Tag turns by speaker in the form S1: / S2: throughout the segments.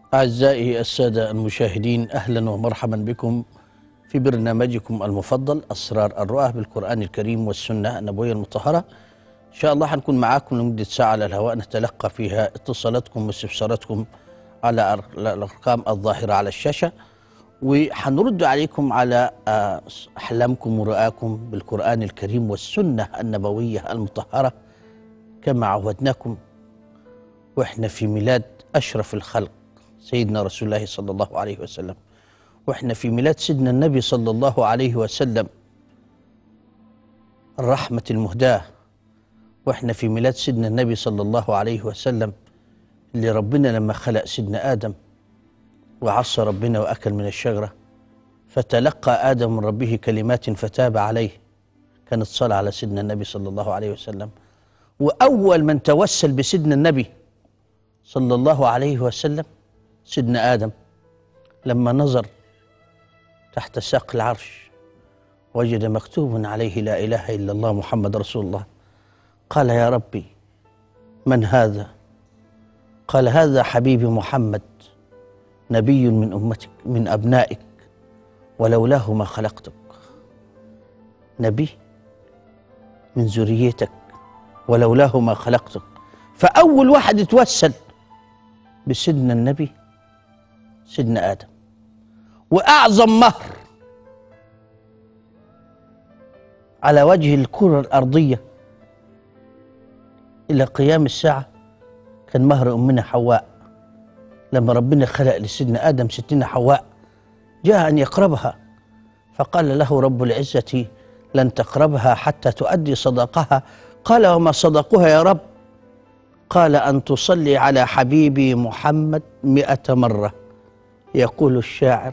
S1: أعزائي السادة المشاهدين أهلا ومرحبا بكم في برنامجكم المفضل أسرار الرؤى بالقرآن الكريم والسنة النبوية المطهرة إن شاء الله حنكون معاكم لمدة ساعة على الهواء نتلقى فيها اتصالاتكم واستفساراتكم على أر- الأرقام الظاهرة على الشاشة وحنرد عليكم على آه، أحلامكم ورؤاكم بالقرآن الكريم والسنة النبوية المطهرة كما عودناكم واحنا في ميلاد اشرف الخلق سيدنا رسول الله صلى الله عليه وسلم واحنا في ميلاد سيدنا النبي صلى الله عليه وسلم الرحمه المهداه واحنا في ميلاد سيدنا النبي صلى الله عليه وسلم اللي ربنا لما خلق سيدنا ادم وعصى ربنا واكل من الشجره فتلقى ادم من ربه كلمات فتاب عليه كانت صلاه على سيدنا النبي صلى الله عليه وسلم واول من توسل بسيدنا النبي صلى الله عليه وسلم سيدنا آدم لما نظر تحت ساق العرش وجد مكتوب عليه لا إله إلا الله محمد رسول الله قال يا ربي من هذا قال هذا حبيبي محمد نبي من أمتك من أبنائك ولولاه ما خلقتك نبي من ذريتك ولولاه ما خلقتك فأول واحد اتوسل بسيدنا النبي سيدنا آدم وأعظم مهر على وجه الكرة الأرضية إلى قيام الساعة كان مهر أمنا حواء لما ربنا خلق لسيدنا آدم ستين حواء جاء أن يقربها فقال له رب العزة لن تقربها حتى تؤدي صداقها قال وما صدقها يا رب قال أن تصلي على حبيبي محمد مئة مرة يقول الشاعر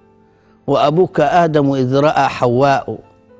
S1: وأبوك آدم إذ رأى حواء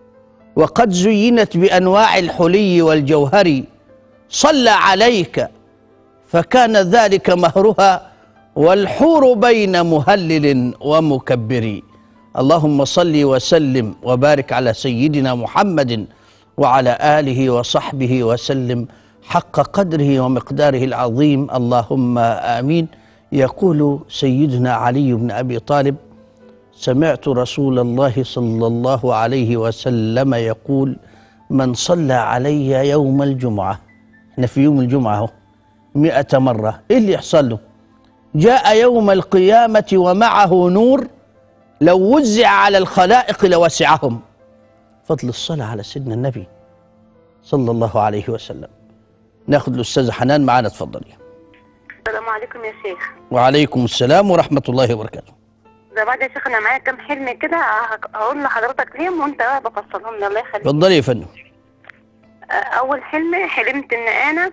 S1: وقد زينت بأنواع الحلي والجوهر صلى عليك فكان ذلك مهرها والحور بين مهلل ومكبر اللهم صل وسلم وبارك على سيدنا محمد وعلى آله وصحبه وسلم حق قدره ومقداره العظيم اللهم آمين يقول سيدنا علي بن أبي طالب سمعت رسول الله صلى الله عليه وسلم يقول من صلى علي يوم الجمعة احنا في يوم الجمعة اهو مئة مرة ايه اللي يحصل له جاء يوم القيامة ومعه نور لو وزع على الخلائق لوسعهم فضل الصلاة على سيدنا النبي صلى الله عليه وسلم ناخد الأستاذة حنان معانا اتفضلي
S2: السلام عليكم يا شيخ
S1: وعليكم السلام ورحمة الله وبركاته
S2: ده بعد يا شيخ انا معايا كام حلم كده هك- هقول لحضرتك ليهم وانت بقى بفصلهم لي الله يخليك
S1: اتفضلي يا فندم
S2: آه، اول حلم حلمت ان انا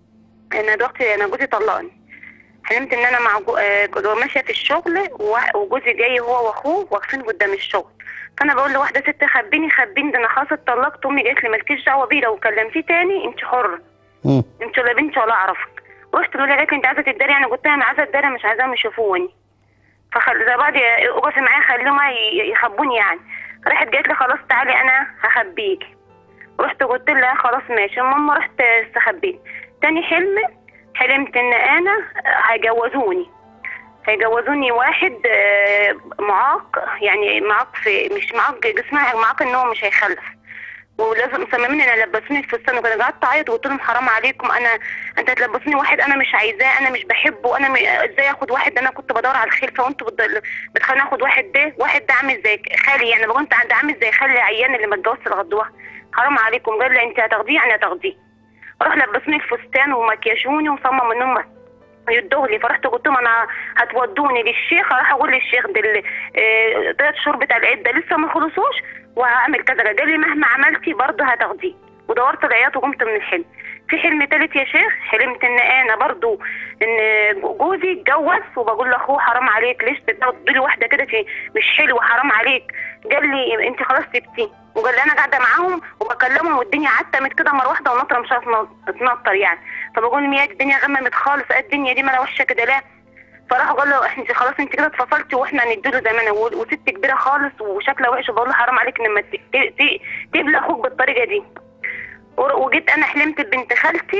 S2: ان دلوقتي انا جوزي طلقني حلمت ان انا مع جو... آه، جو- ماشيه في الشغل و- وجوزي جاي هو واخوه واقفين قدام الشغل فانا بقول لواحده ست خبيني خبيني ده انا خلاص اتطلقت امي قالت لي مالكيش دعوه بيه لو كلمتيه تاني انت حره
S1: مم.
S2: انت ولا بنتي ولا اعرفك رحت له قالت لي انت عايزه تتداري انا قلت لها انا عايزه اتداري مش عايزاهم يشوفوني فخل زي بعض اقفي معايا خليهم ي- يخبوني يعني راحت قالت لي خلاص تعالي انا هخبيكي رحت قلت لها خلاص ماشي المهم رحت استخبيت تاني حلم حلمت ان انا هيجوزوني هيجوزوني واحد آه، معاق يعني معاق في مش معاق جسمها معاق ان هو مش هيخلف ولازم مصممين ان يلبسوني الفستان وكده قعدت اعيط وقلت لهم حرام عليكم انا انت هتلبسوني واحد انا مش عايزاه انا مش بحبه انا م... ازاي اخد واحد انا كنت بدور على الخلفه وانتوا بتضل... بتخليني اخد واحد ده واحد ده عامل زي خالي يعني بقول انت ده عامل زي خالي عيان اللي ما اتجوزش لغدوها حرام عليكم قال لي انت هتاخديه يعني هتاخديه راح لبسوني الفستان ومكياجوني وصمم ان هم يدوه لي فرحت قلت لهم انا هتودوني للشيخ راح اقول للشيخ دل ثلاث شهور بتاع العده لسه ما خلصوش وهعمل كذا قال لي مهما عملتي برضه هتاخديه ودورت العياط وقمت من الحلم في حلم تالت يا شيخ حلمت ان انا برضو ان جوزي اتجوز وبقول لاخوه حرام عليك ليش تدي واحده كده في- مش حلوه حرام عليك قال لي انت خلاص سبتيه وقال لي انا قاعده معاهم وبكلمهم والدنيا عتمت كده مره واحده والنطره مش عارفه تنطر يعني فبقول مياك الدنيا غممت خالص إيه الدنيا دي مالها وحشه كده لا فراح قال له احنا خلاص انت كده اتفصلتي واحنا نديله زي ما انا و- وست كبيره خالص وشكلها وحش وبقول له حرام عليك لما ت- ت- ت- تبلى اخوك بالطريقه دي ور- وجيت انا حلمت بنت خالتي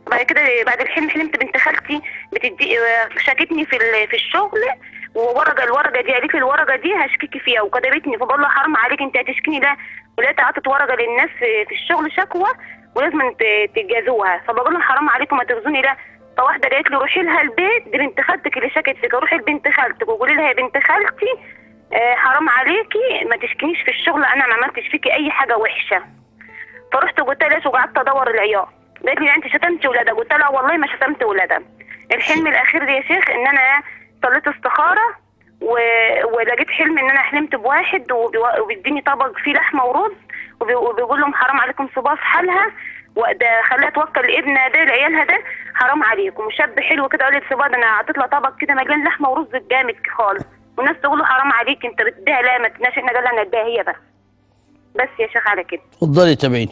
S2: بعد كده بعد الحلم حلمت بنت خالتي بتدي شاكتني في ال- في الشغل وورقه الورقه دي قالت لي الورقه دي هشكيكي فيها وكتبتني فبقول لها حرام عليك انت هتشكيني ده ولقيت عطت ورقه للناس في في الشغل شكوى ولازم ت- تجازوها فبقول لها حرام عليكم ما تغزوني ده فواحده قالت لي روحي لها البيت دي بنت خالتك اللي شكت فيك روحي لبنت خالتك وقولي لها يا بنت خالتي آه، حرام عليكي ما تشكينيش في الشغل انا ما عملتش فيكي اي حاجه وحشه فرحت قلت لها ليش وقعدت ادور العيار قالت لي انت شتمت ولادها قلت لها والله ما شتمت ولادها الحلم الاخير ده يا شيخ ان انا صليت استخاره و... ولقيت حلم ان انا حلمت بواحد وبي- وبيديني طبق فيه لحمه ورز وبي... وبيقول لهم حرام عليكم سيبوها في حالها وده خلاها توكل لابنها ده لعيالها ده حرام عليكم شاب حلو كده قال لي سيبوها ده انا عطيت لها طبق كده مليان لحمه ورز جامد خالص والناس تقول له حرام عليك انت بتديها لا ما تديناش احنا قال لها نديها هي بس بس يا شيخ على كده
S1: اتفضلي تابعيني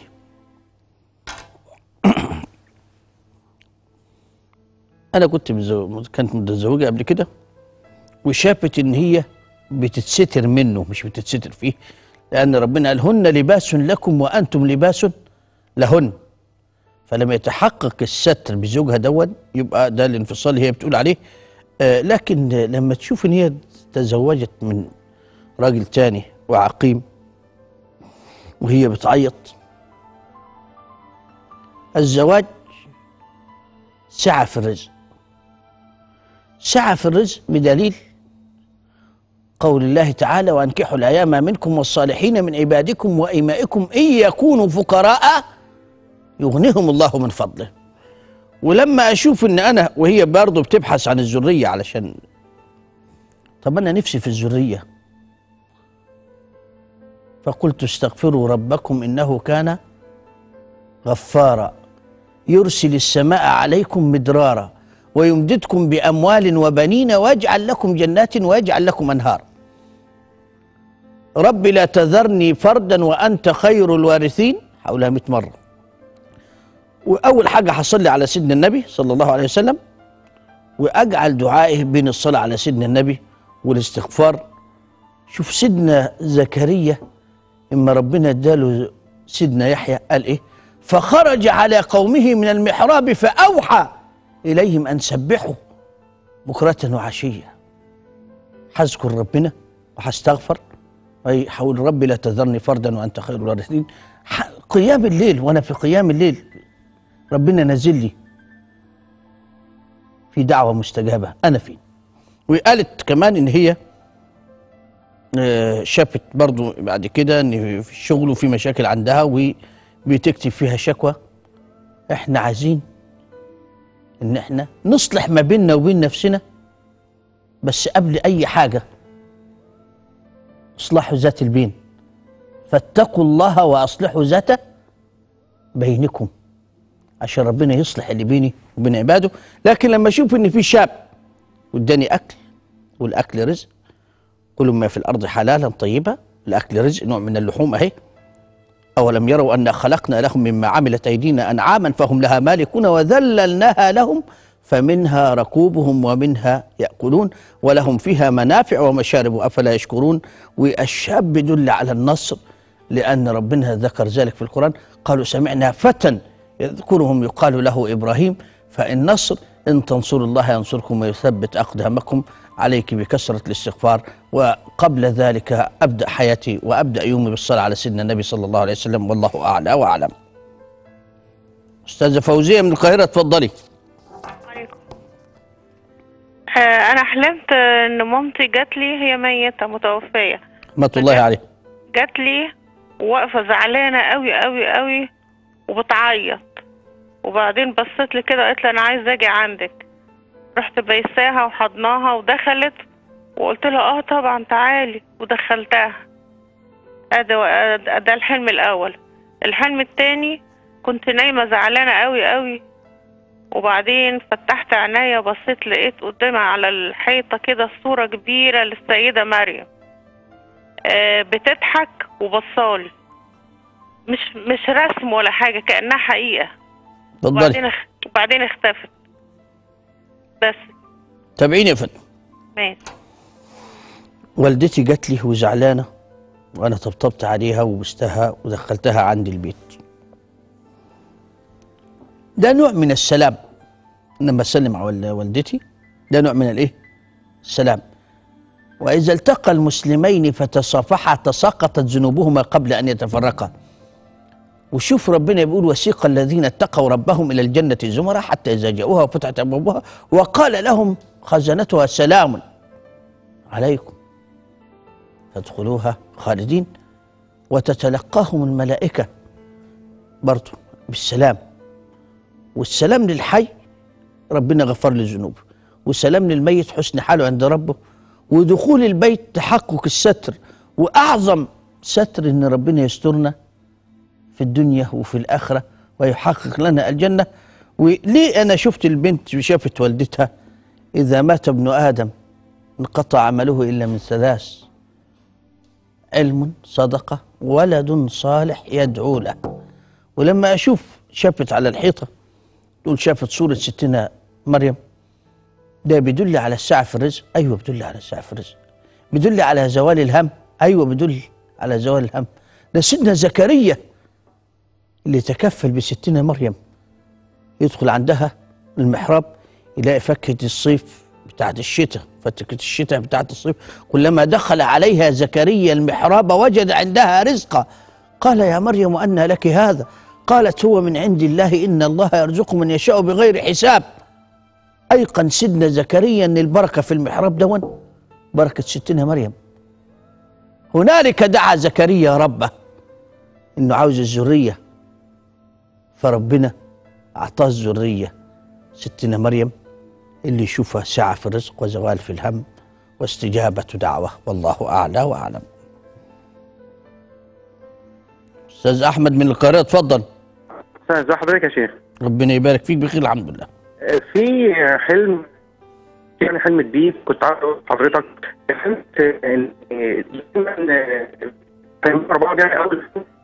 S1: انا كنت مزو... كانت متزوجه قبل كده وشافت ان هي بتتستر منه مش بتتستر فيه لان ربنا قال هن لباس لكم وانتم لباس لهن فلما يتحقق الستر بزوجها دون يبقى ده الانفصال اللي هي بتقول عليه آه لكن لما تشوف ان هي تزوجت من راجل تاني وعقيم وهي بتعيط الزواج سعة في الرزق سعة في الرزق بدليل قول الله تعالى وانكحوا الايام منكم والصالحين من عبادكم وامائكم ان يكونوا فقراء يغنيهم الله من فضله ولما اشوف ان انا وهي برضه بتبحث عن الذريه علشان طب انا نفسي في الذريه فقلت استغفروا ربكم انه كان غفارا يرسل السماء عليكم مدرارا ويمددكم باموال وبنين ويجعل لكم جنات ويجعل لكم انهار رب لا تذرني فردا وانت خير الوارثين حولها 100 مره واول حاجه هصلي على سيدنا النبي صلى الله عليه وسلم واجعل دعائه بين الصلاه على سيدنا النبي والاستغفار شوف سيدنا زكريا اما ربنا اداله سيدنا يحيى قال ايه فخرج على قومه من المحراب فاوحى اليهم ان سبحوا بكره وعشيه هذكر ربنا وهستغفر اي حول ربي لا تذرني فردا وانت خير الوارثين ح- قيام الليل وانا في قيام الليل ربنا نزل لي في دعوه مستجابه انا فين وقالت كمان ان هي آه، شافت برضو بعد كده ان في الشغل وفي مشاكل عندها وبتكتب فيها شكوى احنا عايزين ان احنا نصلح ما بيننا وبين نفسنا بس قبل اي حاجه اصلاحوا ذات البين فاتقوا الله واصلحوا ذات بينكم عشان ربنا يصلح اللي بيني وبين عباده لكن لما اشوف ان في شاب واداني اكل والاكل رزق كل ما في الارض حلالا طيبا الاكل رزق نوع من اللحوم اهي اولم يروا انا خلقنا لهم مما عملت ايدينا انعاما فهم لها مالكون وذللناها لهم فمنها ركوبهم ومنها ياكلون ولهم فيها منافع ومشارب افلا يشكرون والشاب يدل على النصر لان ربنا ذكر ذلك في القران قالوا سمعنا فتى يذكرهم يقال له ابراهيم فالنصر ان تنصروا الله ينصركم ويثبت اقدامكم عليك بكثره الاستغفار وقبل ذلك ابدا حياتي وابدا يومي بالصلاه على سيدنا النبي صلى الله عليه وسلم والله اعلى واعلم. استاذه فوزيه من القاهره اتفضلي.
S3: عليكم آه، انا حلمت ان مامتي جات لي هي ميته متوفيه
S1: رحمه الله عليه.
S3: جات لي واقفه زعلانه قوي قوي قوي وبتعيط وبعدين بصيت لي كده قالت لي انا عايزه اجي عندك رحت بيساها وحضناها ودخلت وقلت لها اه طبعا تعالي ودخلتها ده ده الحلم الاول الحلم التاني كنت نايمه زعلانه قوي قوي وبعدين فتحت عينيا بصيت لقيت قدامي على الحيطه كده صوره كبيره للسيده مريم آه، بتضحك وبصالي مش مش رسم ولا حاجه كانها حقيقه
S1: اتفضلي
S3: وبعدين اخ... وبعدين اختفت بس
S1: تابعيني يا فندم.
S3: ماشي
S1: والدتي جات لي وزعلانه وانا طبطبت عليها وبستها ودخلتها عندي البيت ده نوع من السلام لما اسلم على وال- والدتي ده نوع من الايه السلام واذا التقى المسلمين فتصافحا تساقطت ذنوبهما قبل ان يتفرقا وشوف ربنا بيقول وسيق الذين اتقوا ربهم الى الجنه زمرا حتى اذا جاءوها وفتحت ابوابها وقال لهم خزنتها سلام عليكم فادخلوها خالدين وتتلقاهم الملائكه برضه بالسلام والسلام للحي ربنا غفر له ذنوبه والسلام للميت حسن حاله عند ربه ودخول البيت تحقق الستر واعظم ستر ان ربنا يسترنا في الدنيا وفي الاخره ويحقق لنا الجنه وليه انا شفت البنت وشافت والدتها اذا مات ابن ادم انقطع عمله الا من ثلاث علم صدقه ولد صالح يدعو له ولما اشوف شافت على الحيطه تقول شافت صوره ستنا مريم ده بيدل على السعه في الرزق ايوه بيدل على السعه في الرزق بيدل على زوال الهم ايوه بيدل على زوال الهم ده سيدنا زكريا اللي تكفل بستنا مريم يدخل عندها المحراب يلاقي فكة الصيف بتاعت الشتاء فكة الشتاء بتاعت الصيف كلما دخل عليها زكريا المحراب وجد عندها رزقا قال يا مريم أن لك هذا قالت هو من عند الله إن الله يرزق من يشاء بغير حساب أيقن سيدنا زكريا أن البركة في المحراب دون بركة ستنا مريم هنالك دعا زكريا ربه انه عاوز الذريه فربنا اعطاه الذريه ستنا مريم اللي يشوفها سعه في الرزق وزوال في الهم واستجابه دعوه والله اعلى واعلم. استاذ احمد من القاهره اتفضل
S4: ازي حضرتك يا شيخ
S1: ربنا يبارك فيك بخير الحمد لله.
S4: في حلم يعني حلم جديد كنت عايز اقول لحضرتك حلمت ان دايما كان اربعه يعني اول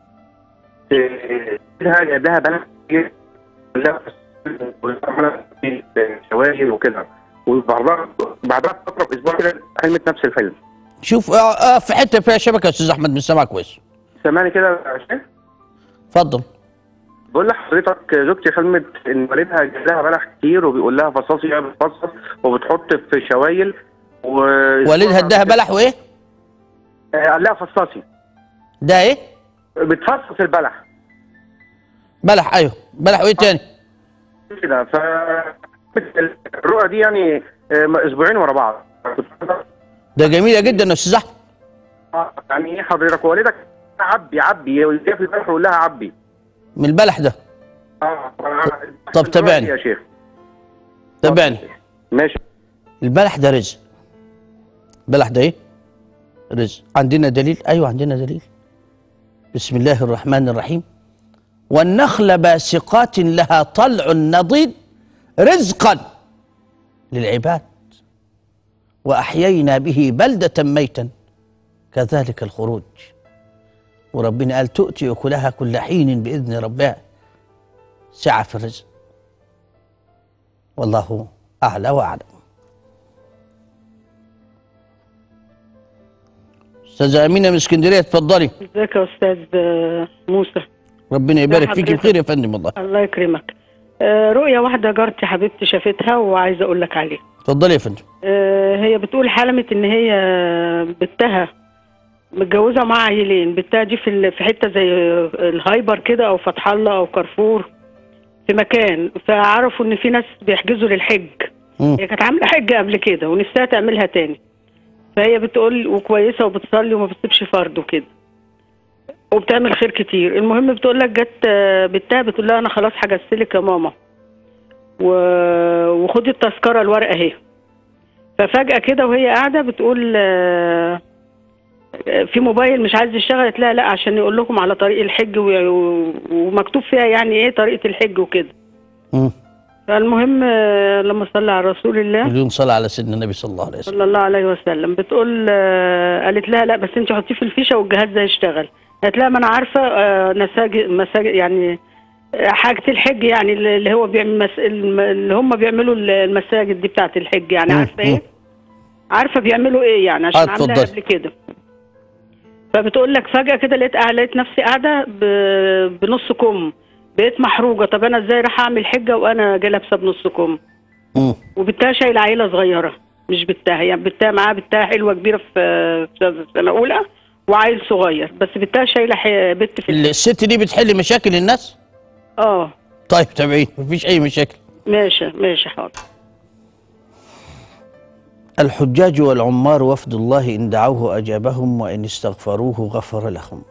S4: لها لها بنات كتير كلها وعملت شواهد وكده وبعدها بعدها فتره باسبوع كده حلمت نفس الحلم
S1: شوف اه, آه في حته فيها شبكه يا استاذ احمد مش سامع كويس.
S4: سامعني كده يا شيخ
S1: اتفضل.
S4: بقول لحضرتك زوجتي حلمت ان والدها جاب لها بلح كتير وبيقول لها فصصي يا بتفصص وبتحط في شوايل و
S1: والدها اداها بلح وايه؟
S4: آه، قال لها فصصي
S1: ده ايه؟
S4: بتفصص البلح
S1: بلح ايوه بلح وايه تاني؟
S4: كده ف الرؤى دي يعني آه، اسبوعين ورا بعض
S1: ده جميله جدا يا استاذ احمد.
S4: آه، يعني ايه حضرتك والدك عبي عبي يجي في البلح ويقول لها عبي
S1: من البلح ده
S4: اه
S1: طب تابعني.
S4: يا شيخ
S1: تابعني.
S4: ماشي
S1: البلح ده رزق البلح ده ايه رزق عندنا دليل ايوه عندنا دليل بسم الله الرحمن الرحيم والنخل باسقات لها طلع نضيد رزقا للعباد واحيينا به بلده ميتا كذلك الخروج وربنا قال تؤتي اكلها كل حين باذن ربها سعه في الرزق والله اعلى واعلم استاذه امينه من اسكندريه اتفضلي
S5: ازيك يا استاذ آه، موسى
S1: ربنا يبارك فيك
S5: حضرتك.
S1: بخير يا فندم والله
S5: الله يكرمك آه، رؤية واحدة جارتي حبيبتي شافتها وعايزة أقول لك عليها
S1: اتفضلي يا فندم
S5: آه، هي بتقول حلمت إن هي بنتها متجوزة مع عيلين بنتها دي في ال- في حتة زي الهايبر كده أو فتح الله أو كارفور في مكان فعرفوا إن في ناس بيحجزوا للحج
S1: مم.
S5: هي كانت عاملة حج قبل كده ونفسها تعملها تاني فهي بتقول وكويسة وبتصلي وما بتسيبش فرد وكده وبتعمل خير كتير المهم بتقول لك جت آه، بنتها بتقول لها انا خلاص حجزت لك يا ماما و... وخدي التذكره الورقه اهي ففجاه كده وهي قاعده بتقول آه، آه، في موبايل مش عايز يشتغل قالت لها لا عشان يقول لكم على طريق الحج و... و- ومكتوب فيها يعني ايه طريقه الحج وكده
S1: مم.
S5: فالمهم آه، لما صلى على رسول الله
S1: مليون صلاه على سيدنا النبي صلى الله عليه وسلم
S5: صلى الله عليه وسلم بتقول آه، قالت لها لا بس انت حطيه في الفيشه والجهاز ده يشتغل قالت لها ما انا عارفه آه، مساجد مساجد يعني آه، حاجه الحج يعني اللي هو بيعمل مس... الم- اللي هم بيعملوا المساجد دي بتاعه الحج يعني
S1: مم،
S5: عارفه
S1: مم.
S5: ايه عارفه بيعملوا ايه يعني عشان
S1: آه،
S5: عاملاها
S1: اتفضلي.
S5: قبل كده فبتقول لك فجاه كده لقيت لقيت نفسي قاعده ب... بنص كم بقيت محروجه طب انا ازاي راح اعمل حجه وانا جايه لابسه بنص كم
S1: مم.
S5: وبنتها شايله عيله صغيره مش بنتها يعني بنتها معاها بنتها حلوه كبيره في في سنه اولى وعيل صغير بس بنتها شايله ح- بنت في
S1: الست دي بتحل مشاكل الناس
S5: اه
S1: طيب تابعين مفيش اي مشاكل
S5: ماشي ماشي حاضر
S1: الحجاج والعمار وفد الله إن دعوه أجابهم وإن استغفروه غفر لهم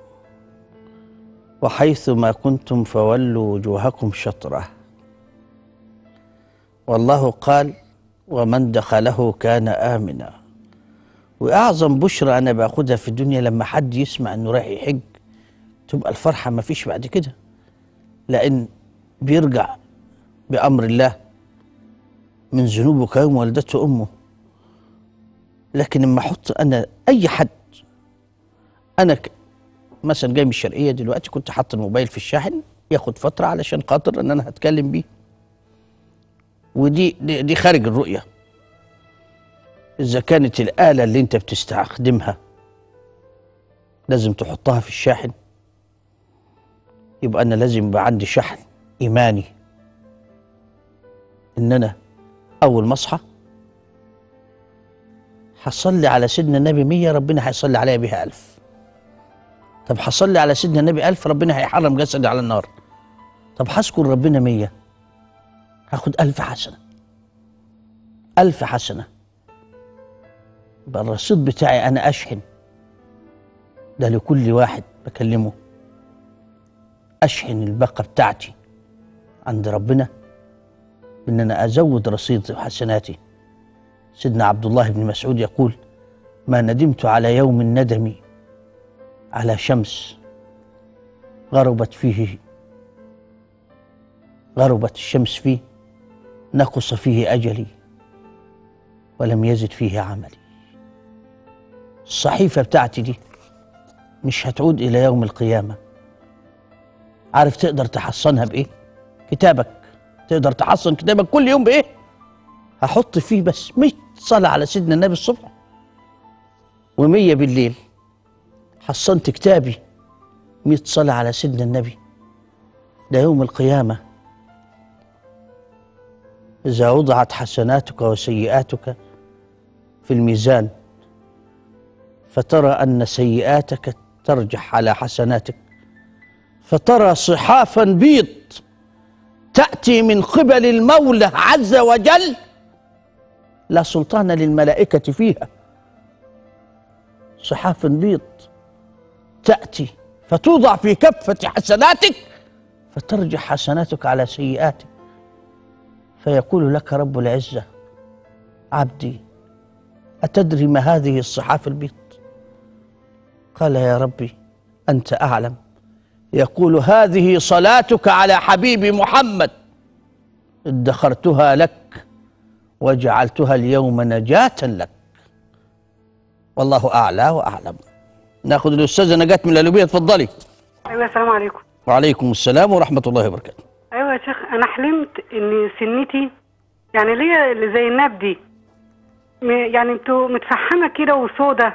S1: وحيث ما كنتم فولوا وجوهكم شطرة والله قال ومن دخله كان آمنا وأعظم بشرى أنا باخدها في الدنيا لما حد يسمع إنه رايح يحج تبقى الفرحة ما فيش بعد كده لأن بيرجع بأمر الله من ذنوبه كيوم ولدته أمه لكن لما احط انا اي حد انا ك... مثلا جاي من الشرقيه دلوقتي كنت حاطط الموبايل في الشاحن ياخد فتره علشان خاطر ان انا هتكلم بيه ودي دي, دي خارج الرؤيه اذا كانت الاله اللي انت بتستخدمها لازم تحطها في الشاحن يبقى انا لازم يبقى عندي شحن ايماني ان انا اول ما اصحى هصلي على سيدنا النبي مية ربنا هيصلي عليها بها ألف طب هصلي على سيدنا النبي ألف ربنا هيحرم جسدي على النار طب هذكر ربنا مية هاخد ألف حسنة ألف حسنة يبقى الرصيد بتاعي أنا أشحن ده لكل واحد بكلمه أشحن الباقة بتاعتي عند ربنا بإن أنا أزود رصيد حسناتي سيدنا عبد الله بن مسعود يقول ما ندمت على يوم الندم على شمس غربت فيه غربت الشمس فيه نقص فيه اجلي ولم يزد فيه عملي الصحيفه بتاعتي دي مش هتعود الى يوم القيامه عارف تقدر تحصنها بايه كتابك تقدر تحصن كتابك كل يوم بايه هحط فيه بس 100 صلاة على سيدنا النبي الصبح و100 بالليل حصنت كتابي 100 صلاة على سيدنا النبي ده يوم القيامة إذا وضعت حسناتك وسيئاتك في الميزان فترى أن سيئاتك ترجح على حسناتك فترى صحافا بيض تأتي من قبل المولى عز وجل لا سلطان للملائكة فيها صحاف بيض تأتي فتوضع في كفة حسناتك فترجع حسناتك على سيئاتك فيقول لك رب العزة عبدي أتدري ما هذه الصحاف البيض قال يا ربي أنت أعلم يقول هذه صلاتك على حبيبي محمد ادخرتها لك وجعلتها اليوم نجاة لك والله أعلى وأعلم ناخذ الأستاذة نجاة من القلوبية اتفضلي
S6: ايوه السلام عليكم
S1: وعليكم السلام ورحمة الله وبركاته
S6: ايوه يا شيخ انا حلمت ان سنتي يعني ليا اللي زي الناب دي م- يعني انتوا متفحمه كده وسودة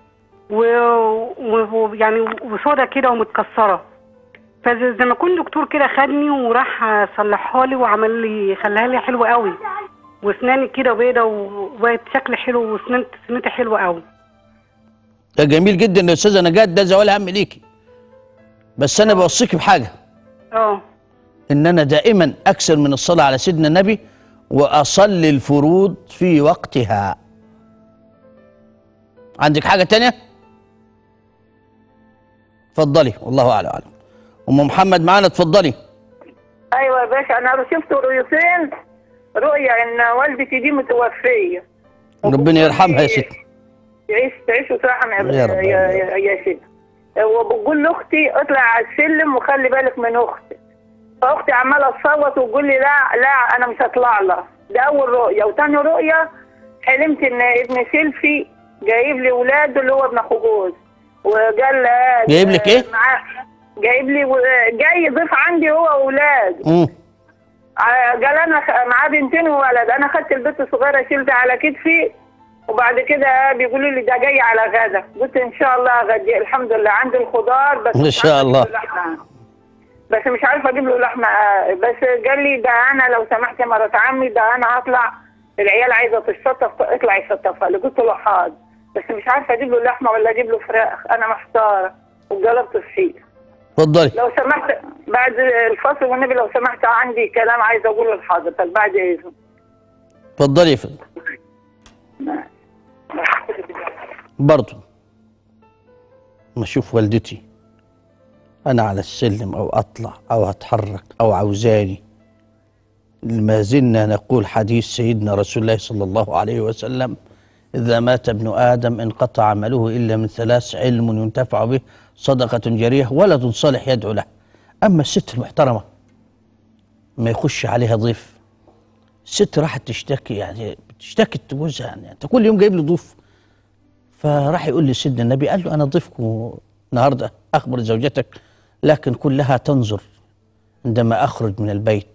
S6: ويعني و... و... يعني وسودة كده ومتكسره فزي ما يكون دكتور كده خدني وراح صلحها لي وعمل لي خلاها لي حلوه قوي واسناني كده بيضه وبقت شكل حلو وسنان سنتي حلوه قوي
S1: ده جميل جدا يا أستاذة نجاة ده زوال هم ليكي بس أنا بوصيك بحاجة
S6: اه
S1: إن أنا دائما أكثر من الصلاة على سيدنا النبي وأصلي الفروض في وقتها عندك حاجة تانية؟ اتفضلي والله أعلم أعلم أم محمد معانا اتفضلي
S7: ايوه يا باشا انا شفت رؤيتين رؤية ان والدتي دي متوفية
S1: ربنا يرحمها يا ست
S7: تعيش تعيش وترحم يا
S1: يا رب.
S7: يا, يا, يا ست وبقول لاختي اطلع على السلم وخلي بالك من اختك فاختي عماله تصوت وتقول لي لا لا انا مش هطلع لها ده اول رؤيه وتاني رؤيه حلمت ان ابن سيلفي جايب لي ولاده اللي هو ابن اخو جوز وقال لها-
S1: جايب لك إيه؟
S7: معاه جايب لي و- جاي ضيف عندي هو واولاده
S1: مم.
S7: ع- قال انا خ- معاه بنتين وولد انا خدت البنت الصغيره شلتها على كتفي وبعد كده بيقولوا لي ده جاي على غدا قلت ان شاء الله غدي الحمد لله عندي الخضار بس
S1: إن
S7: مش
S1: شاء
S7: عندي
S1: الله.
S7: اللحمة. بس مش عارفه اجيب له لحمه آه، بس قال لي ده انا لو سمحت يا مرات عمي ده انا هطلع العيال عايزه تشطف اطلع يشطفها لي قلت له حاضر بس مش عارفه اجيب له لحمه ولا اجيب له فراخ انا محتاره وقلبت الشيء
S1: اتفضلي
S7: لو سمحت بعد الفصل والنبي لو سمحت عندي كلام عايزه اقوله لحضرتك بعد اذنك
S1: اتفضلي يا فندم برضو ما اشوف والدتي انا على السلم او اطلع او اتحرك او عاوزاني ما زلنا نقول حديث سيدنا رسول الله صلى الله عليه وسلم اذا مات ابن ادم انقطع عمله الا من ثلاث علم ينتفع به صدقه جاريه ولد صالح يدعو له اما الست المحترمه ما يخش عليها ضيف الست راحت تشتكي يعني بتشتكي جوزها يعني انت كل يوم جايب لي ضيوف فراح يقول لي سيدنا النبي قال له انا ضيفكم النهارده اخبر زوجتك لكن كلها تنظر عندما اخرج من البيت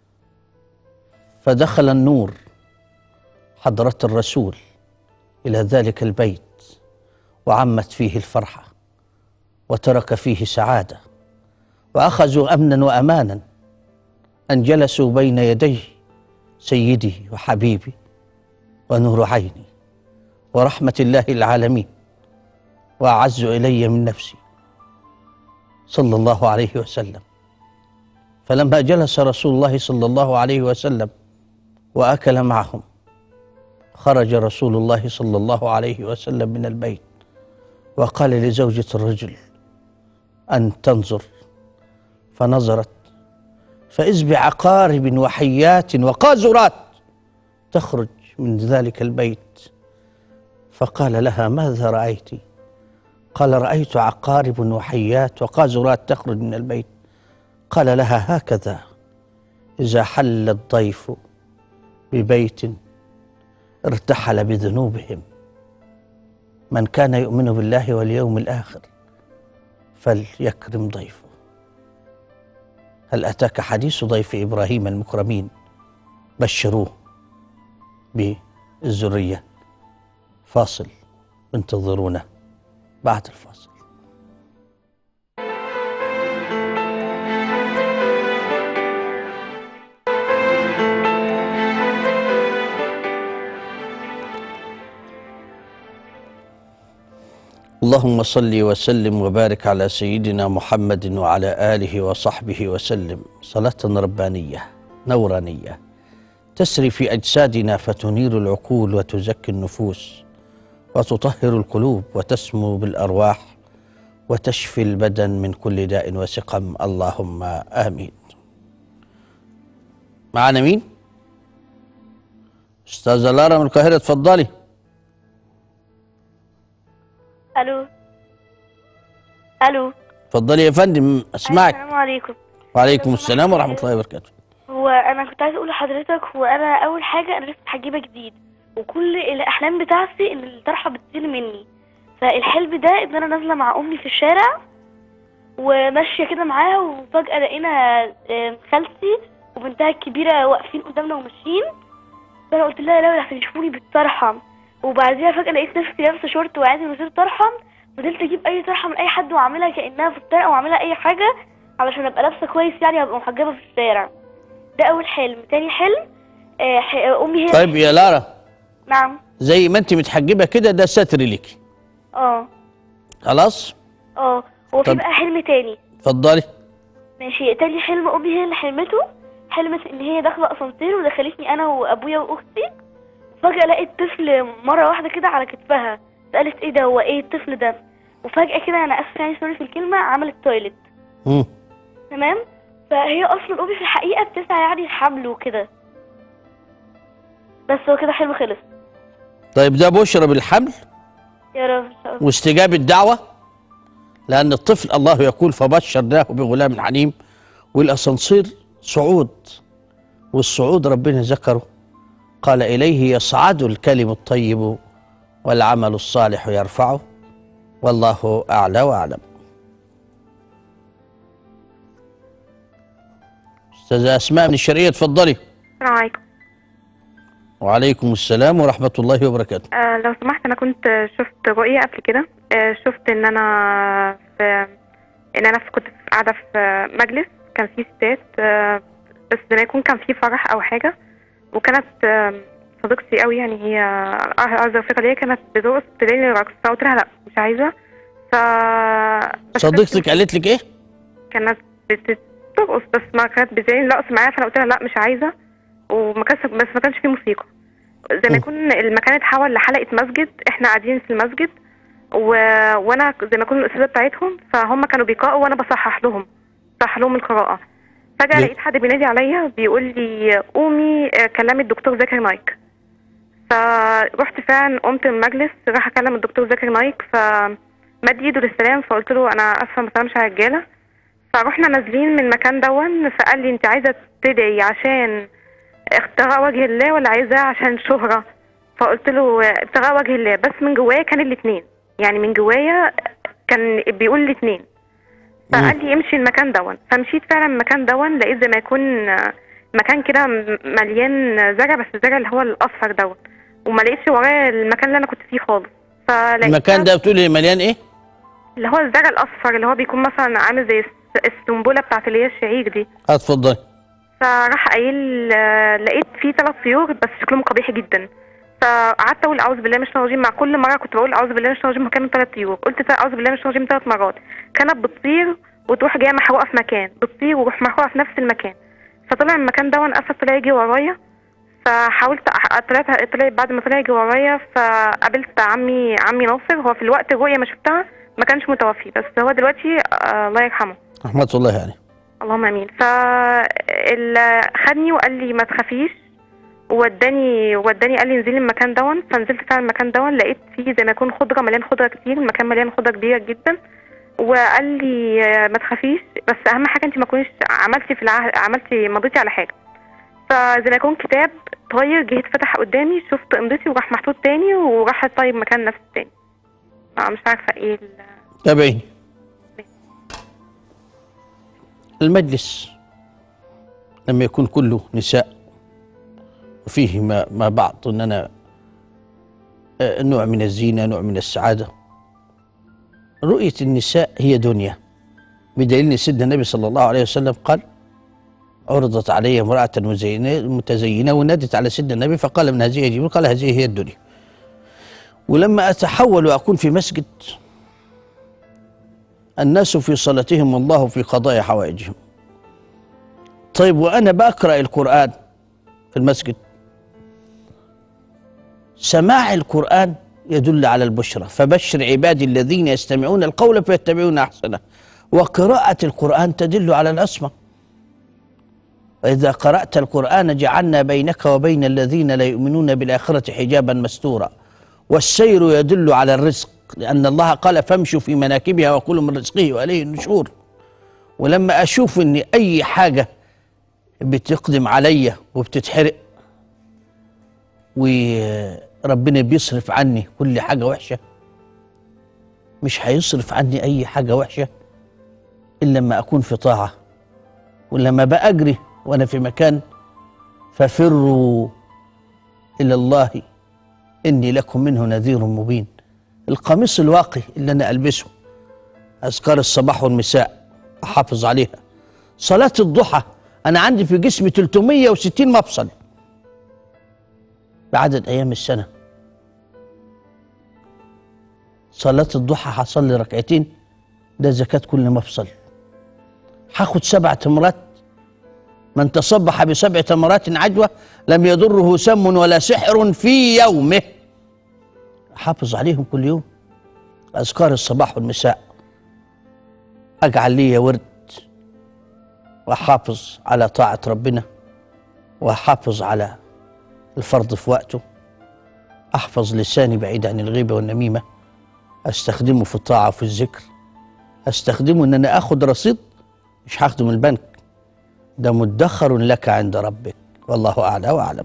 S1: فدخل النور حضرة الرسول الى ذلك البيت وعمت فيه الفرحه وترك فيه سعاده واخذوا امنا وامانا ان جلسوا بين يديه سيدي وحبيبي ونور عيني ورحمة الله العالمين وأعز إلي من نفسي صلى الله عليه وسلم فلما جلس رسول الله صلى الله عليه وسلم وأكل معهم خرج رسول الله صلى الله عليه وسلم من البيت وقال لزوجة الرجل أن تنظر فنظرت فإذ بعقارب وحيات وقاذورات تخرج من ذلك البيت فقال لها ماذا رأيت قال رأيت عقارب وحيات وقاذورات تخرج من البيت قال لها هكذا إذا حل الضيف ببيت ارتحل بذنوبهم من كان يؤمن بالله واليوم الآخر فليكرم ضيفه هل أتاك حديث ضيف إبراهيم المكرمين بشروه بالذرية فاصل انتظرونا بعد الفاصل اللهم صل وسلم وبارك على سيدنا محمد وعلى اله وصحبه وسلم صلاه ربانيه نورانيه تسري في اجسادنا فتنير العقول وتزكي النفوس وتطهر القلوب وتسمو بالارواح وتشفي البدن من كل داء وسقم اللهم امين معنا مين استاذه لارا من القاهره اتفضلي
S8: الو الو
S1: اتفضلي يا فندم اسمعك
S8: السلام عليكم
S1: وعليكم السلام ورحمه الله وبركاته
S8: هو انا كنت عايزه اقول لحضرتك هو انا اول حاجه انا لسه حجيبه جديد وكل الاحلام بتاعتي ان الطرحه بتطير مني فالحلم ده ان انا نازله مع امي في الشارع وماشيه كده معاها وفجاه لقينا آم، خالتي وبنتها الكبيره واقفين قدامنا وماشيين فانا قلت لها لا لحسن يشوفوني بالطرحه وبعديها فجاه لقيت نفسي لابسه شورت وعادي من غير طرحه فضلت اجيب اي طرحه من اي حد واعملها كانها في الطريقه واعملها اي حاجه علشان ابقى لابسه كويس يعني وابقى محجبه في الشارع ده اول حلم تاني حلم آه ح- آه، امي هي
S1: طيب يا لارا
S8: نعم
S1: زي ما انت متحجبه كده ده ستر لك
S8: اه
S1: خلاص
S8: اه هو في
S1: طب-
S8: بقى حلم تاني
S1: اتفضلي
S8: ماشي تاني حلم امي هي اللي حلمته حلمت ان هي داخله اسانسير ودخلتني انا وابويا واختي فجاه لقيت طفل مره واحده كده على كتفها سالت ايه ده هو ايه الطفل ده وفجاه كده انا اسفه يعني سوري في الكلمه عملت تويلت
S1: مم.
S8: تمام فهي اصلا امي في الحقيقه بتسعى يعني الحمل وكده بس هو كده حلم خلص
S1: طيب ده بشرى بالحمل
S8: يا رب ان شاء الله
S1: واستجاب الدعوة لأن الطفل الله يقول فبشرناه بغلام حليم والأسانسير صعود والصعود ربنا ذكره قال إليه يصعد الكلم الطيب والعمل الصالح يرفعه والله أعلى وأعلم أستاذة أسماء من الشرقية اتفضلي
S9: السلام عليكم
S1: وعليكم السلام ورحمة الله وبركاته
S9: آه لو سمحت انا كنت شفت رؤية قبل كده آه شفت ان انا في ان انا في- كنت في- قاعدة في مجلس كان في ستات آه، بس زي ما يكون كان في فرح او حاجه وكانت آه، صديقتي قوي يعني هي اعز رفيقه ليا كانت بترقص تلاقيني رقص فقلت لها لا مش عايزه ف بس
S1: صديقتك قالت لك ايه؟
S9: كانت بترقص بس ما كانت بتلاقيني رقص معايا فانا قلت لها لا مش عايزه وما كانش بس ما كانش في موسيقى زي ما يكون المكان اتحول لحلقه مسجد احنا قاعدين في المسجد و... وانا زي ما يكون الاستاذه بتاعتهم فهم كانوا بيقرأوا وانا بصحح لهم بصحح لهم القراءه فجاه
S1: ليه؟
S9: لقيت حد بينادي عليا بيقول لي قومي آه، كلمي الدكتور زكي نايك فرحت فعلا قمت من المجلس راح اكلم الدكتور زكي نايك فمد ايده للسلام فقلت له انا اسفه ما سلامش على الرجاله فروحنا نازلين من المكان دون فقال لي انت عايزه تدعي عشان ابتغاء وجه الله ولا عايزاه عشان شهرة فقلت له ابتغاء وجه الله بس من جوايا كان الاتنين يعني من جوايا كان بيقول الاتنين فقال لي امشي المكان دون فمشيت فعلا المكان دون لقيت زي ما يكون آه، مكان كده م- مليان زرع بس الزرع اللي هو الاصفر دون وما لقيتش ورايا المكان اللي انا كنت فيه خالص فلقيت
S1: المكان ده بتقولي مليان ايه؟
S9: اللي هو الزرع الاصفر اللي هو بيكون مثلا عامل زي الس- السنبله بتاعت اللي هي الشعير دي
S1: اتفضلي
S9: فراح قايل آه، لقيت فيه ثلاث طيور بس شكلهم قبيح جدا فقعدت اقول اعوذ بالله من الشيطان الرجيم مع كل مره كنت بقول اعوذ بالله من الشيطان الرجيم كانوا ثلاث طيور قلت اعوذ بالله من الشيطان الرجيم ثلاث مرات كانت بتطير وتروح جايه محروقه في مكان بتطير وتروح محروقه في نفس المكان فطلع من المكان ده وانا اسف طلع يجي ورايا فحاولت أح- طلعت طلع بعد ما طلع يجي ورايا فقابلت عمي عمي ناصر هو في الوقت الرؤيه ما شفتها ما كانش متوفي بس هو دلوقتي آه الله يرحمه
S1: رحمة الله عليه
S9: اللهم امين ف خدني وقال لي ما تخافيش وداني وداني قال لي انزلي المكان دون فنزلت فعلا المكان دون لقيت فيه زي ما يكون خضره مليان خضره كتير المكان مليان خضره كبيره جدا وقال لي آه، ما تخافيش بس اهم حاجه انت ما تكونيش عملتي في العهد عملتي مضيتي على حاجه فزي ما يكون كتاب طاير جه اتفتح قدامي شفت امضتي وراح محطوط تاني وراح طيب مكان نفس تاني مش عارفه ايه ال-
S1: تابعيني المجلس لما يكون كله نساء وفيه ما, ما بعض اننا آه، نوع من الزينه نوع من السعاده رؤيه النساء هي دنيا بدليل ان سيدنا النبي صلى الله عليه وسلم قال عرضت علي امراه مزينه متزينه ونادت على سيدنا النبي فقال من هذه جبريل قال هذه هي الدنيا ولما اتحول واكون في مسجد الناس في صلاتهم والله في قضاء حوائجهم طيب وأنا بقرأ القرآن في المسجد سماع القرآن يدل على البشرى فبشر عبادي الذين يستمعون القول فيتبعون أحسنه وقراءة القرآن تدل على العصمة وإذا قرأت القرآن جعلنا بينك وبين الذين لا يؤمنون بالآخرة حجابا مستورا والسير يدل على الرزق لأن الله قال فامشوا في مناكبها وكلوا من رزقه وإليه النشور ولما أشوف إن أي حاجة بتقدم عليا وبتتحرق وربنا بيصرف عني كل حاجة وحشة مش هيصرف عني أي حاجة وحشة إلا لما أكون في طاعة ولما بأجري وأنا في مكان ففروا إلى الله إني لكم منه نذير مبين القميص الواقي اللي أنا ألبسه أذكار الصباح والمساء أحافظ عليها صلاة الضحى أنا عندي في جسمي 360 مفصل بعدد أيام السنة صلاة الضحى هصلي ركعتين ده زكاة كل مفصل هاخد سبع تمرات من تصبح بسبع تمرات عجوة لم يضره سم ولا سحر في يومه حافظ عليهم كل يوم أذكار الصباح والمساء أجعل لي ورد وأحافظ على طاعة ربنا وأحافظ على الفرض في وقته أحفظ لساني بعيد عن الغيبة والنميمة أستخدمه في الطاعة وفي الذكر أستخدمه إن أنا آخد رصيد مش هاخده من البنك ده مدخر لك عند ربك والله أعلى وأعلم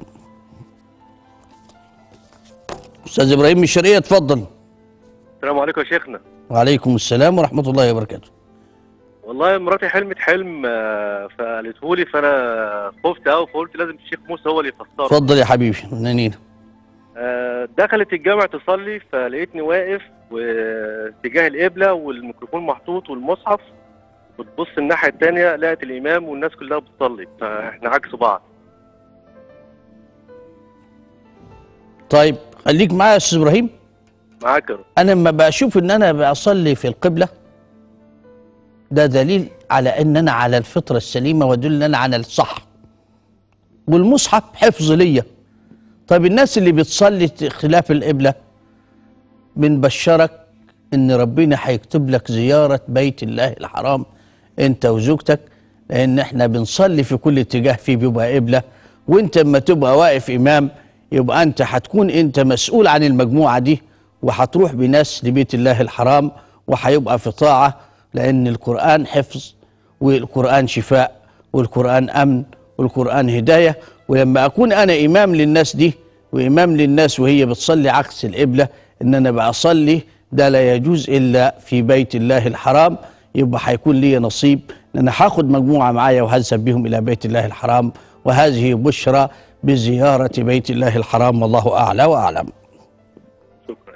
S1: أستاذ إبراهيم من الشرقية اتفضل
S10: السلام عليكم يا شيخنا
S1: وعليكم السلام ورحمة الله وبركاته
S10: والله مراتي حلمت حلم آه، فقالته لي فانا خفت قوي فقلت لازم الشيخ موسى هو اللي يفسره
S1: اتفضل يا حبيبي منانين
S10: آه، دخلت الجامع تصلي فلقيتني واقف واتجاه القبله والميكروفون محطوط والمصحف وتبص الناحيه الثانيه لقت الامام والناس كلها بتصلي فاحنا عكس بعض
S1: طيب خليك معايا يا استاذ ابراهيم
S10: معاك يا رب.
S1: انا لما بشوف ان انا بصلي في القبله ده دليل على ان انا على الفطره السليمه ودل ان انا على الصح والمصحف حفظ ليا طيب الناس اللي بتصلي خلاف القبله بنبشرك ان ربنا هيكتب لك زياره بيت الله الحرام انت وزوجتك لان احنا بنصلي في كل اتجاه فيه بيبقى قبله وانت اما تبقى واقف امام يبقى انت هتكون انت مسؤول عن المجموعه دي وهتروح بناس لبيت الله الحرام وهيبقى في طاعه لان القران حفظ والقران شفاء والقران امن والقران هدايه ولما اكون انا امام للناس دي وامام للناس وهي بتصلي عكس القبله ان انا بصلي ده لا يجوز الا في بيت الله الحرام يبقى هيكون لي نصيب ان انا هاخد مجموعه معايا وهذهب بهم الى بيت الله الحرام وهذه بشرى بزياره بيت الله الحرام والله اعلى واعلم.
S10: شكرا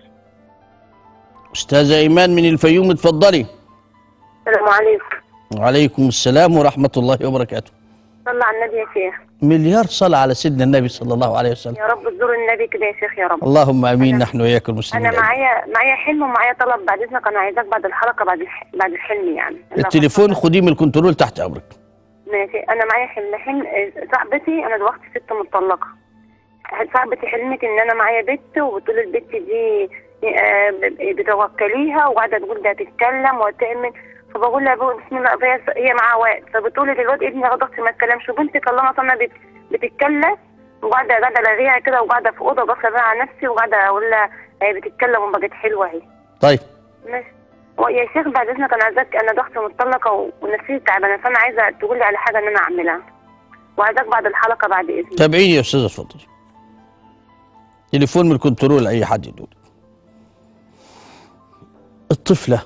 S1: استاذه ايمان من الفيوم اتفضلي.
S2: السلام عليكم
S1: وعليكم السلام ورحمه الله وبركاته.
S2: صلى على النبي يا شيخ
S1: مليار صلاه على سيدنا النبي صلى الله عليه وسلم.
S2: يا رب تزور النبي كده يا شيخ يا رب
S1: اللهم امين نحن واياك المسلمين.
S2: انا معايا معايا حلم ومعايا طلب بعد اذنك انا عايزاك بعد الحلقه بعد الح... بعد الحلم يعني
S1: التليفون خديه من الكنترول تحت امرك.
S2: ماشي انا معايا حلم حلم صاحبتي انا دلوقتي ست مطلقه صاحبتي حلمت ان انا معايا بنت وبتقول البنت دي آه، ب- بتوكليها وقاعده تقول ده تتكلم وتعمل فبقول لها بقول بسم الله فهي هي معاها وقت فبتقول للواد ابني غضبتي ما تكلمش وبنتي كلمت انا بت- بتتكلم وقاعده قاعده الغيها كده وقاعده في اوضه بصل بقى على نفسي وقاعده اقول لها هي بتتكلم وبقت حلوه اهي
S1: طيب
S2: ماشي ويا شيخ بعد اذنك انا عايزاك انا ضغطي مطلقه و- ونفسيتي تعبانه فانا عايزه تقول لي على حاجه ان انا اعملها وعايزاك بعد الحلقه بعد اذنك
S1: تابعيني يا استاذه اتفضل. تليفون من الكنترول اي حد يدور. الطفله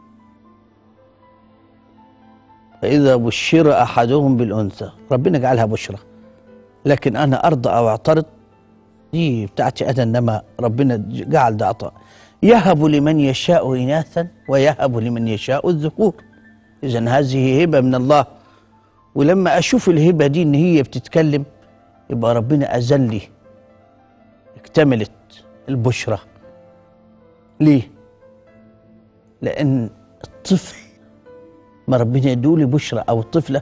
S1: فاذا بشر احدهم بالانثى ربنا جعلها بشرى لكن انا ارضى او اعترض دي بتاعتي انا انما ربنا جعل ده عطاء يهب لمن يشاء اناثا ويهب لمن يشاء الذكور اذا هذه هبه من الله ولما اشوف الهبه دي ان هي بتتكلم يبقى ربنا اذن لي اكتملت البشرى ليه لان الطفل ما ربنا يدولي بشرى او الطفله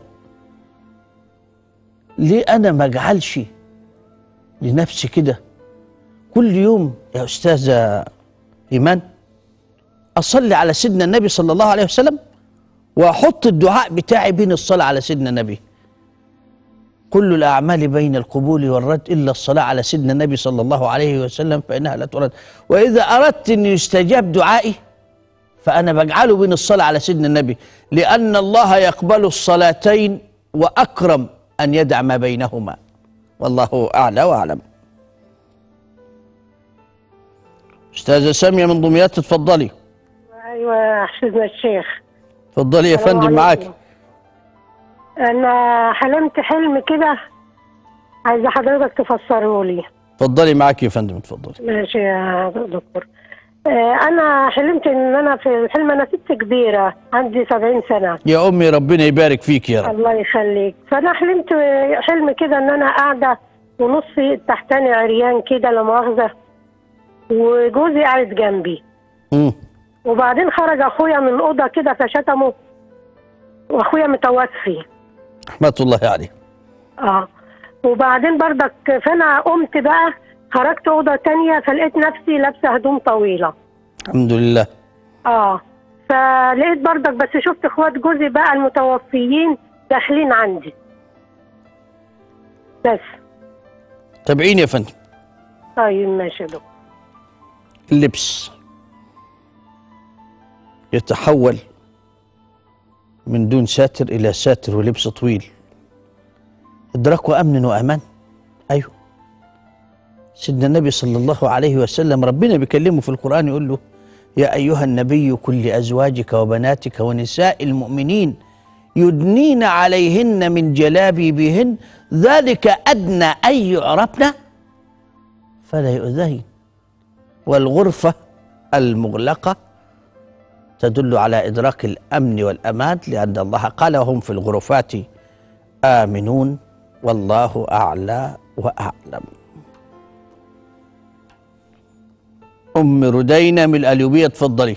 S1: ليه انا ما اجعلش لنفسي كده كل يوم يا استاذه ايمان اصلي على سيدنا النبي صلى الله عليه وسلم واحط الدعاء بتاعي بين الصلاه على سيدنا النبي كل الاعمال بين القبول والرد الا الصلاه على سيدنا النبي صلى الله عليه وسلم فانها لا ترد واذا اردت ان يستجاب دعائي فانا بجعله بين الصلاه على سيدنا النبي لان الله يقبل الصلاتين واكرم ان يدع ما بينهما والله اعلى واعلم استاذه ساميه من دمياط تتفضلي
S11: ايوه حسنا الشيخ
S1: اتفضلي يا
S11: السلام
S1: فندم معاك
S11: عليكم. انا حلمت حلم كده عايزه حضرتك تفسره لي
S1: اتفضلي معاك يا فندم اتفضلي
S11: ماشي يا دكتور آه، انا حلمت ان انا في الحلم انا ست كبيره عندي سبعين سنه
S1: يا امي ربنا يبارك فيك يا رب
S11: الله يخليك فانا حلمت حلم كده ان انا قاعده ونصي التحتاني عريان كده لا مؤاخذه وجوزي قاعد جنبي
S1: مم.
S11: وبعدين خرج اخويا من الاوضه كده فشتمه واخويا متوفي
S1: رحمه الله عليه
S11: اه وبعدين برضك فانا قمت بقى خرجت اوضه تانية فلقيت نفسي لابسه هدوم طويله
S1: الحمد لله
S11: اه فلقيت برضك بس شفت اخوات جوزي بقى المتوفيين داخلين عندي بس
S1: تابعيني يا فندم
S11: طيب ماشي يا دكتور
S1: اللبس يتحول من دون ساتر إلى ساتر ولبس طويل ادركوا أمن وأمان أيوه سيدنا النبي صلى الله عليه وسلم ربنا بيكلمه في القرآن يقول له يا أيها النبي كل أزواجك وبناتك ونساء المؤمنين يدنين عليهن من جلابيبهن ذلك أدنى أن يعرفن فلا يؤذين والغرفة المغلقة تدل على إدراك الأمن والأمان لأن الله قال وهم في الغرفات آمنون والله أعلى وأعلم أم ردينة من الأليوبية تفضلي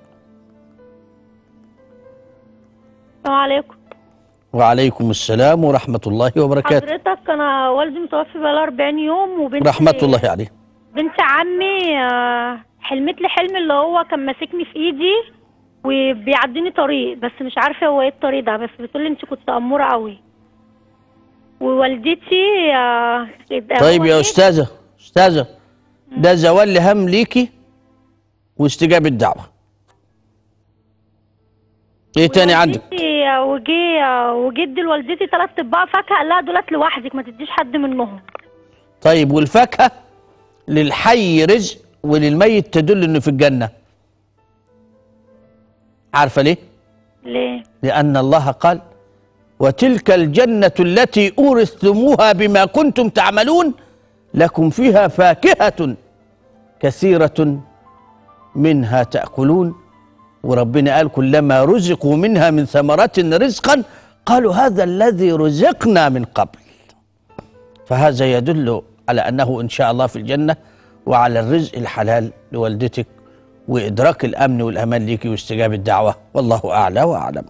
S12: السلام عليكم
S1: وعليكم السلام ورحمة الله وبركاته
S12: حضرتك انا والدي متوفي بقاله 40 يوم وبنت
S1: رحمة الله عليه
S12: بنت عمي آه، حلمت لي حلم اللي هو كان ماسكني في ايدي وبيعديني طريق بس مش عارفه هو ايه الطريق ده بس بتقول لي انت كنت اموره قوي ووالدتي آه،
S1: طيب
S12: هو
S1: يا
S12: جه-
S1: أستاذة أستاذة ده زوال لهم ليكي واستجابة دعوة ايه تاني عندك
S12: والدتي آه، وجي آه، وجدي لوالدتي ثلاث اطباق فاكهه قال لها دولت لوحدك ما تديش حد منهم
S1: طيب والفاكهة للحي رزق وللميت تدل انه في الجنة عارفة ليه؟
S12: ليه
S1: لأن الله قال وتلك الجنة التي أورثتموها بما كنتم تعملون لكم فيها فاكهة كثيرة منها تأكلون وربنا قال كلما رزقوا منها من ثمرات رزقا قالوا هذا الذي رزقنا من قبل فهذا يدل على أنه إن شاء الله في الجنة وعلى الرزق الحلال لوالدتك وإدراك الأمن والأمان ليك واستجابة الدعوة والله أعلى وأعلم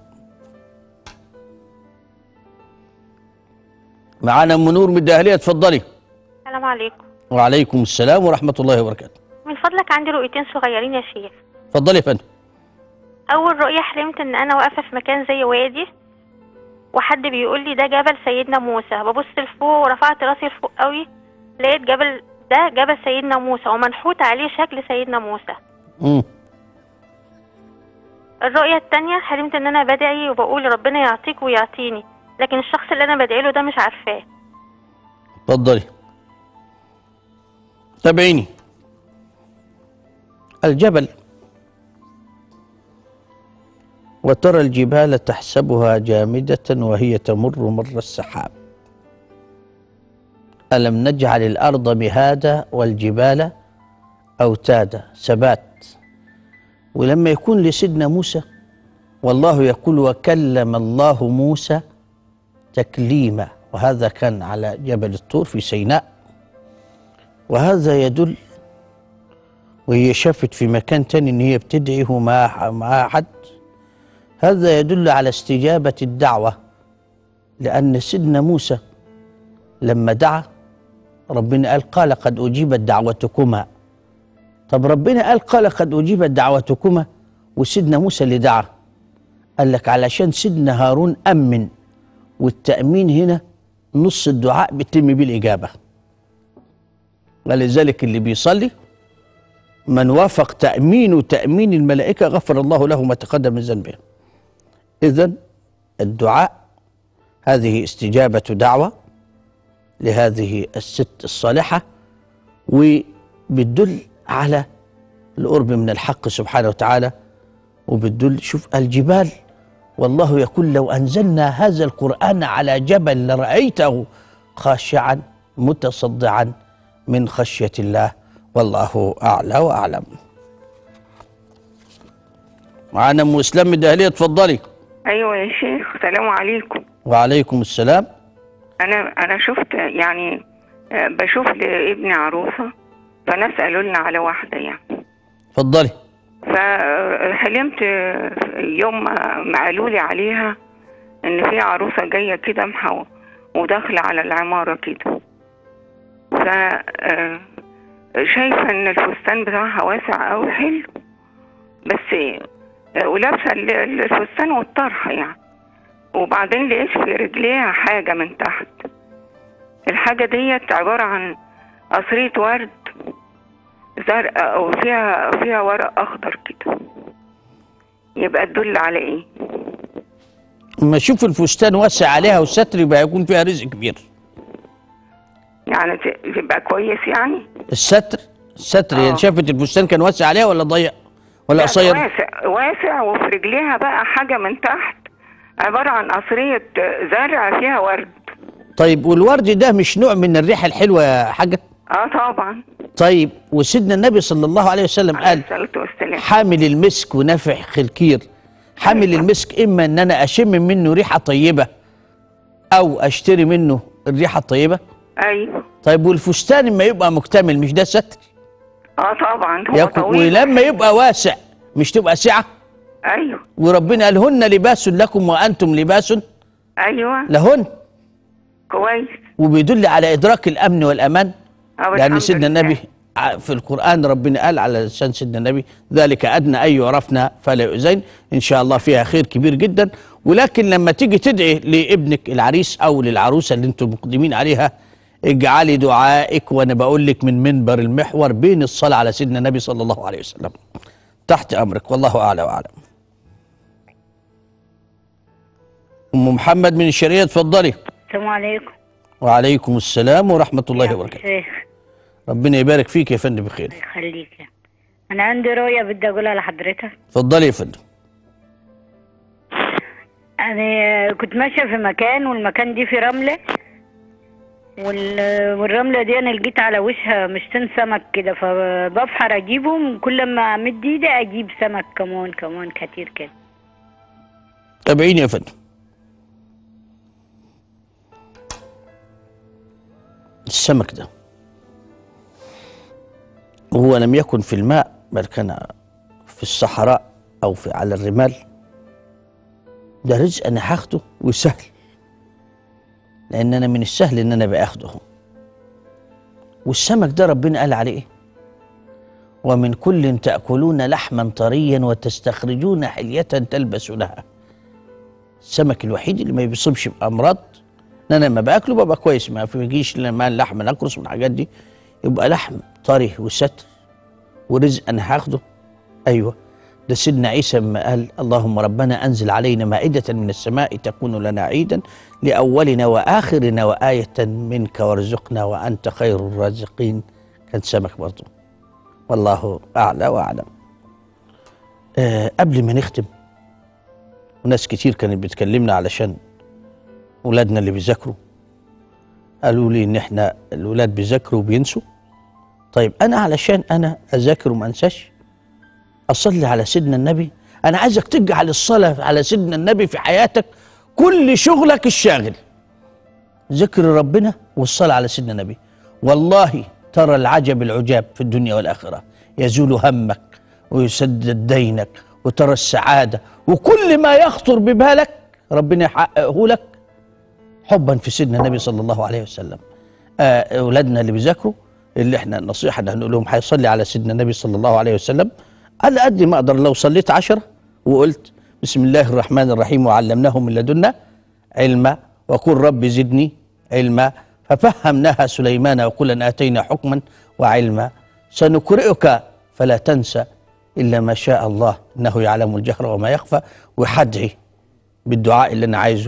S1: معانا أم نور من الدهلية اتفضلي
S13: السلام عليكم
S1: وعليكم السلام ورحمة الله وبركاته
S13: من فضلك عندي رؤيتين صغيرين يا شيخ
S1: اتفضلي يا فندم
S13: اول رؤيه حلمت ان انا واقفه في مكان زي وادي وحد بيقول لي ده جبل سيدنا موسى ببص لفوق ورفعت راسي لفوق قوي لقيت جبل ده جبل سيدنا موسى ومنحوت عليه شكل سيدنا موسى
S1: مم.
S13: الرؤيه التانية حلمت ان انا بدعي وبقول ربنا يعطيك ويعطيني لكن الشخص اللي انا بدعي له ده مش عارفاه
S1: اتفضلي تابعيني الجبل وترى الجبال تحسبها جامدة وهي تمر مر السحاب ألم نجعل الأرض مهادا والجبال أوتادا ثبات ولما يكون لسيدنا موسى والله يقول وكلم الله موسى تكليما وهذا كان على جبل الطور في سيناء وهذا يدل وهي شافت في مكان تاني ان هي بتدعي مع مع حد هذا يدل على استجابة الدعوة لأن سيدنا موسى لما دعا ربنا قال قال قد أجيبت دعوتكما طب ربنا قال قال قد أجيبت دعوتكما وسيدنا موسى اللي دعا قال لك علشان سيدنا هارون أمن والتأمين هنا نص الدعاء بيتم بيه الإجابة ولذلك اللي بيصلي من وافق تأمين تأمين الملائكة غفر الله له ما تقدم من ذنبه إذا الدعاء هذه استجابة دعوة لهذه الست الصالحة وبتدل على القرب من الحق سبحانه وتعالى وبتدل شوف الجبال والله يقول لو أنزلنا هذا القرآن على جبل لرأيته خاشعا متصدعا من خشية الله والله أعلى وأعلم معانا أم إسلام من الدهلية اتفضلي
S14: ايوه يا شيخ سلام عليكم
S1: وعليكم السلام
S14: انا انا شفت يعني آه، بشوف لابني عروسه فناس قالوا لنا على واحده يعني
S1: اتفضلي
S14: فحلمت آه، يوم ما ما قالوا لي عليها ان في عروسه جايه كده محو وداخله على العماره كده ف آه، شايفه ان الفستان بتاعها واسع قوي حلو بس آه، ولابسه ال- ال- الفستان والطرحه يعني وبعدين لقيت في رجليها حاجه من تحت الحاجه ديت عباره عن قصريه ورد زرقاء وفيها فيها ورق اخضر كده يبقى تدل على ايه
S1: اما اشوف الفستان واسع عليها والستر يبقى يكون فيها رزق كبير
S14: يعني ت- تبقى كويس يعني
S1: الستر الستر
S14: آه.
S1: يعني شافت الفستان كان واسع عليها ولا ضيق ولا
S14: لا،
S1: قصير
S14: واسع واسع وفي رجليها بقى حاجه من تحت عباره عن قصريه زرع فيها ورد
S1: طيب والورد ده مش نوع من الريحه الحلوه يا حاجه
S14: اه طبعا
S1: طيب وسيدنا النبي صلى الله عليه وسلم قال
S14: الصلاة والسلام
S1: حامل المسك ونافح الكير حامل المسك اما ان انا اشم منه ريحه طيبه او اشتري منه الريحه الطيبه
S14: ايوه
S1: طيب والفستان اما يبقى مكتمل مش ده ستر
S14: اه طبعا هو
S1: يكون-
S14: طويل
S1: ولما يبقى واسع مش تبقى سعه
S14: ايوه
S1: وربنا قال هن لباس لكم وانتم لباس
S14: ايوه
S1: لهن
S14: كويس
S1: وبيدل على ادراك الامن والامان
S14: اه
S1: لان
S14: الحمد
S1: سيدنا
S14: لله.
S1: النبي ع- في القران ربنا قال على لسان سيدنا النبي ذلك ادنى ان يعرفنا فلا يؤذين ان شاء الله فيها خير كبير جدا ولكن لما تيجي تدعي لابنك العريس او للعروسه اللي انتم مقدمين عليها اجعلي دعائك وانا بقول لك من منبر المحور بين الصلاه على سيدنا النبي صلى الله عليه وسلم تحت امرك والله اعلى واعلم ام محمد من الشرقيه اتفضلي
S15: السلام عليكم
S1: وعليكم السلام ورحمه الله وبركاته
S15: شيخ
S1: ربنا يبارك فيك يا فندم بخير
S15: يخليك انا عندي رؤيه بدي اقولها لحضرتك
S1: اتفضلي يا فندم
S15: انا كنت ماشيه في مكان والمكان دي في رمله وال... والرمله دي انا لقيت على وشها مشتين سمك كده فبفحر اجيبهم كل ما امد ايدي اجيب سمك كمان كمان كتير كده
S1: تابعيني يا فندم السمك ده هو لم يكن في الماء بل كان في الصحراء او في على الرمال ده رزق انا هاخده وسهل لان انا من السهل ان انا باخده والسمك ده ربنا قال عليه ايه ومن كل تاكلون لحما طريا وتستخرجون حليه تلبسونها السمك الوحيد اللي ما بيصيبش بامراض ان انا لما باكله ببقى كويس ما فيجيش لما اللحم نقرص والحاجات دي يبقى لحم طري وستر ورزق انا هاخده ايوه ده سيدنا عيسى لما قال اللهم ربنا انزل علينا مائده من السماء تكون لنا عيدا لاولنا واخرنا وايه منك وارزقنا وانت خير الرازقين كان سمك برضه والله اعلى واعلم آه قبل ما نختم وناس كتير كانت بتكلمنا علشان ولادنا اللي بيذاكروا قالوا لي ان احنا الولاد بيذاكروا وبينسوا طيب انا علشان انا اذاكر وما انساش اصلي على سيدنا النبي انا عايزك تجعل الصلاه على سيدنا النبي في حياتك كل شغلك الشاغل ذكر ربنا والصلاه على سيدنا النبي والله ترى العجب العجاب في الدنيا والاخره يزول همك ويسدد دينك وترى السعاده وكل ما يخطر ببالك ربنا يحققه لك حبا في سيدنا النبي صلى الله عليه وسلم آه، اولادنا اللي بيذاكروا اللي احنا النصيحه اللي هنقول لهم هيصلي على سيدنا النبي صلى الله عليه وسلم على قد ما اقدر لو صليت عشرة وقلت بسم الله الرحمن الرحيم وعلمناه من لدنا علما وقل رب زدني علما ففهمناها سليمان وكلا اتينا حكما وعلما سنقرئك فلا تنسى الا ما شاء الله انه يعلم الجهر وما يخفى وحدعي بالدعاء اللي انا عايزه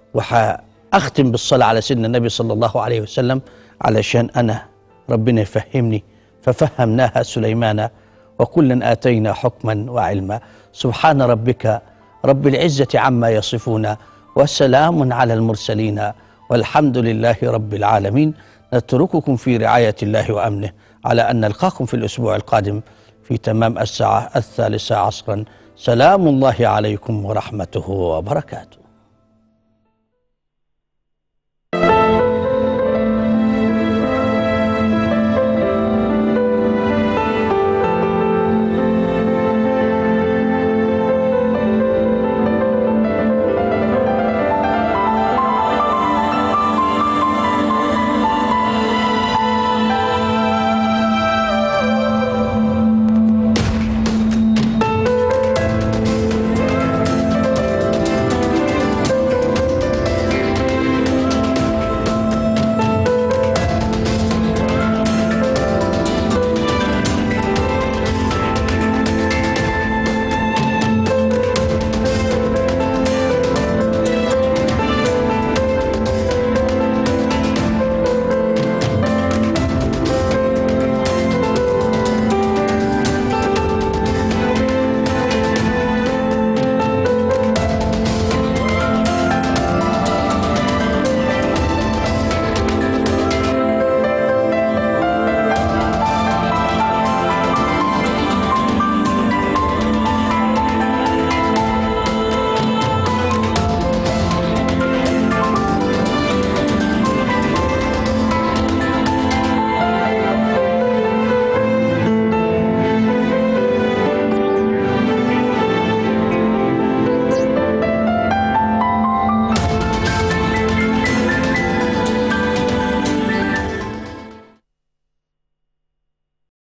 S1: وهختم بالصلاه على سيدنا النبي صلى الله عليه وسلم علشان انا ربنا يفهمني ففهمناها سليمان وكلا اتينا حكما وعلما سبحان ربك رب العزه عما يصفون وسلام على المرسلين والحمد لله رب العالمين نترككم في رعايه الله وامنه على ان نلقاكم في الاسبوع القادم في تمام الساعه الثالثه عصرا سلام الله عليكم ورحمته وبركاته